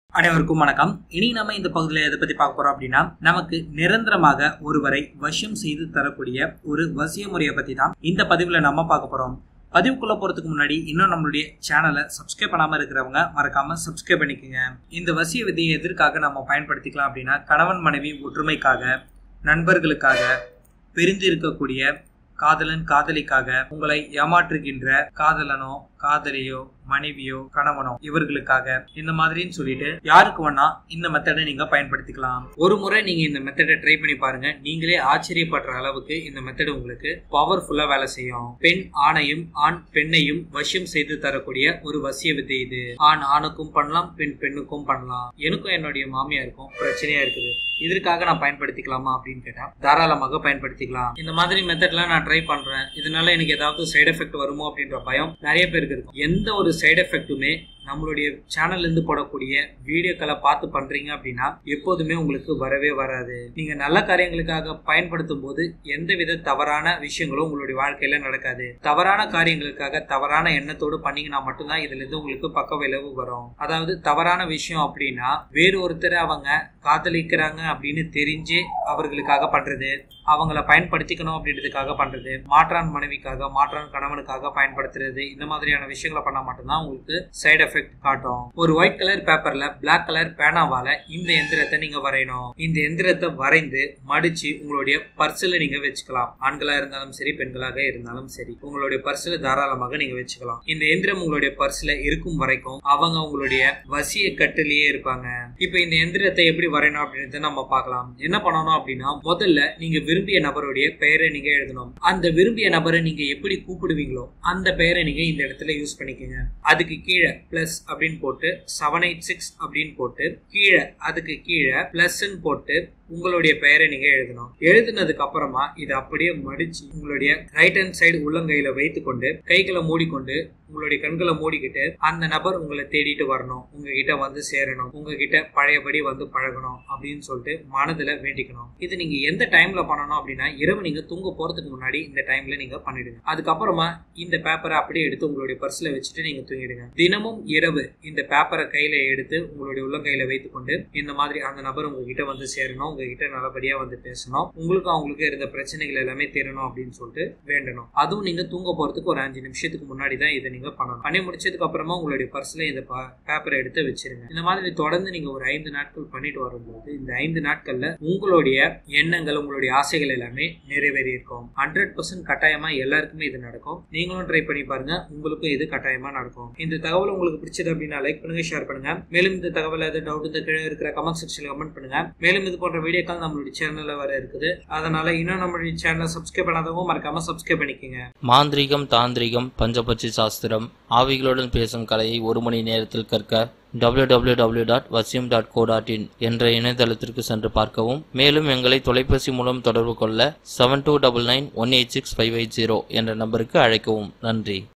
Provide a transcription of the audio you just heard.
அனைவருக்கும் வணக்கம் இனி நம்ம இந்த பகுதியில் எதை பத்தி பார்க்க போறோம் அப்படின்னா நமக்கு நிரந்தரமாக ஒருவரை வசியம் செய்து தரக்கூடிய ஒரு வசிய முறையை பத்தி தான் இந்த பதிவுல நம்ம பார்க்க போறோம் பதிவுக்குள்ள போறதுக்கு முன்னாடி இன்னும் நம்மளுடைய சேனலை சப்ஸ்கிரைப் பண்ணாம இருக்கிறவங்க மறக்காம சப்ஸ்கிரைப் பண்ணிக்கோங்க இந்த வசிய விதியை எதற்காக நம்ம பயன்படுத்திக்கலாம் அப்படின்னா கணவன் மனைவி ஒற்றுமைக்காக நண்பர்களுக்காக பிரிந்து இருக்கக்கூடிய காதலன் காதலிக்காக உங்களை ஏமாற்றுகின்ற காதலனோ காதலியோ மனைவியோ கணவனோ இவர்களுக்காக இந்த மாதிரின்னு சொல்லிட்டு யாருக்கு வேணா இந்த மெத்தடை நீங்க பயன்படுத்திக்கலாம் ஒரு முறை நீங்க இந்த மெத்தடை ட்ரை பண்ணி பாருங்க நீங்களே ஆச்சரியப்படுற அளவுக்கு இந்த மெத்தட் உங்களுக்கு பவர்ஃபுல்லா வேலை செய்யும் பெண் ஆணையும் ஆண் பெண்ணையும் வசியம் செய்து தரக்கூடிய ஒரு வசிய வித்தை இது ஆண் ஆணுக்கும் பண்ணலாம் பெண் பெண்ணுக்கும் பண்ணலாம் எனக்கும் என்னுடைய மாமியாருக்கும் பிரச்சனையா இருக்குது இதற்காக நான் பயன்படுத்திக்கலாமா அப்படின்னு கேட்டா தாராளமாக பயன்படுத்திக்கலாம் இந்த மாதிரி மெத்தட்லாம் நான் ட்ரை பண்றேன் இதனால எனக்கு ஏதாவது சைடு எஃபெக்ட் வருமோ அப்படின்ற பயம் நிறைய பேருக்கு இருக்கும் எந்த ஒரு சைடு எஃபெக்ட்டுமே நம்மளுடைய சேனல்ல இருந்து போடக்கூடிய வீடியோக்களை பார்த்து பண்றீங்க அப்படின்னா எப்போதுமே உங்களுக்கு வரவே வராது நீங்க நல்ல காரியங்களுக்காக பயன்படுத்தும் போது எந்தவித தவறான விஷயங்களும் உங்களுடைய வாழ்க்கையில நடக்காது தவறான காரியங்களுக்காக தவறான எண்ணத்தோடு பண்ணீங்கன்னா மட்டும்தான் இதுல இருந்து உங்களுக்கு பக்க விளைவு வரும் அதாவது தவறான விஷயம் அப்படின்னா வேறு ஒருத்தரை அவங்க காதலிக்கிறாங்க அப்படின்னு தெரிஞ்சே அவர்களுக்காக பண்றது அவங்கள பயன்படுத்திக்கணும் அப்படின்றதுக்காக பண்றது மாற்றான் மனைவிக்காக மாற்றான் கணவனுக்காக பயன்படுத்துறது இந்த மாதிரியான விஷயங்களை பண்ணா மட்டும்தான் உங்களுக்கு சைடு எஃபெக்ட் காட்டும் ஒரு ஒயிட் கலர் பேப்பர்ல பிளாக் கலர் பேனாவால இந்த எந்திரத்தை நீங்க வரையணும் இந்த எந்திரத்தை வரைந்து மடிச்சு உங்களுடைய பர்ஸ்ல நீங்க வச்சுக்கலாம் ஆண்களா இருந்தாலும் சரி பெண்களாக இருந்தாலும் சரி உங்களுடைய பர்ஸ்ல தாராளமாக நீங்க வச்சுக்கலாம் இந்த எந்திரம் உங்களுடைய பர்ஸ்ல இருக்கும் வரைக்கும் அவங்க உங்களுடைய வசிய கட்டிலேயே இருப்பாங்க இப்ப இந்த எந்திரத்தை எப்படி வரையணும் அப்படின்றத நம்ம பார்க்கலாம் என்ன பண்ணணும் அப்படின்னா முதல்ல நீங்க விரும்பிய நபருடைய பெயரை நீங்க எழுதணும் அந்த விரும்பிய நபரை நீங்க எப்படி கூப்பிடுவீங்களோ அந்த பெயரை நீங்க இந்த இடத்துல யூஸ் பண்ணிக்கோங்க அதுக்கு கீழே பிளஸ் அப்படின்னு போட்டு செவன் எயிட் சிக்ஸ் அப்படின்னு போட்டு கீழே அதுக்கு கீழே பிளஸ் போட்டு உங்களுடைய பெயரை நீங்க எழுதணும் எழுதினதுக்கு அப்புறமா இதை அப்படியே மடிச்சு உங்களுடைய ரைட் ஹேண்ட் சைடு உள்ளங்கையில வைத்துக்கொண்டு கைகளை மூடிக்கொண்டு உங்களுடைய கண்களை மூடிக்கிட்டு அந்த நபர் உங்களை தேடிட்டு வரணும் உங்ககிட்ட வந்து சேரணும் உங்ககிட்ட பழையபடி வந்து பழகணும் அப்படின்னு சொல்லிட்டு மனதுல வேண்டிக்கணும் இது நீங்க எந்த டைம்ல பண்ணணும் அப்படின்னா இரவு நீங்க தூங்க போறதுக்கு முன்னாடி இந்த டைம்ல நீங்க பண்ணிடுங்க அதுக்கப்புறமா இந்த பேப்பரை அப்படியே எடுத்து உங்களுடைய பர்ஸ்ல வச்சுட்டு நீங்க தூங்கிடுங்க தினமும் இரவு இந்த பேப்பரை கையில எடுத்து உங்களுடைய உள்ளங்கையில வைத்துக்கொண்டு இந்த மாதிரி அந்த நபர் உங்ககிட்ட வந்து சேரணும் உங்ககிட்ட நல்லபடியா வந்து பேசணும் உங்களுக்கு அவங்களுக்கு இருந்த பிரச்சனைகள் எல்லாமே தீரணும் அப்படின்னு சொல்லிட்டு வேண்டணும் அதுவும் நீங்க தூங்க போறதுக்கு ஒரு அஞ்சு நிமிஷத்துக்கு முன்னாடி தான் இதை நீங்க பண்ணணும் பண்ணி முடிச்சதுக்கு அப்புறமா உங்களுடைய பர்ஸ்ல இந்த பேப்பரை எடுத்து வச்சிருங்க இந்த மாதிரி தொடர்ந்து நீங்க ஒரு ஐந்து நாட்கள் பண்ணிட்டு வரும்போது இந்த ஐந்து நாட்கள்ல உங்களுடைய எண்ணங்கள் உங்களுடைய ஆசைகள் எல்லாமே நிறைவேறி இருக்கும் ஹண்ட்ரட் பர்சன்ட் கட்டாயமா எல்லாருக்குமே இது நடக்கும் நீங்களும் ட்ரை பண்ணி பாருங்க உங்களுக்கும் இது கட்டாயமா நடக்கும் இந்த தகவல் உங்களுக்கு பிடிச்சது அப்படின்னா லைக் பண்ணுங்க ஷேர் பண்ணுங்க மேலும் இந்த தகவல் ஏதாவது டவுட் இந்த கீழே இருக்கிற கமெண்ட் செக்ஷன்ல கமெண்ட் பண்ணுங்க மேலும் இது போன்ற வீடியோக்கள் நம்மளுடைய சேனல்ல வர இருக்குது அதனால இன்னும் நம்மளுடைய சேனலை சப்ஸ்கிரைப் பண்ணாதவங்க மறக்காம சப்ஸ்கிரைப் பண்ணிக்கோங்க மாந்திரீகம் தாந்திரிகம் பஞ்சபட்சி சாஸ்திரம் ஆவிகளுடன் பேசும் கலையை ஒரு மணி நேரத்தில் கற்க www.vasyam.co.in டாட் வசியம் டாட் கோ டாட் இன் என்ற இணையதளத்திற்கு சென்று பார்க்கவும் மேலும் எங்களை தொலைபேசி மூலம் தொடர்பு கொள்ள seven two double nine one eight six five eight zero என்ற நம்பருக்கு அழைக்கவும் நன்றி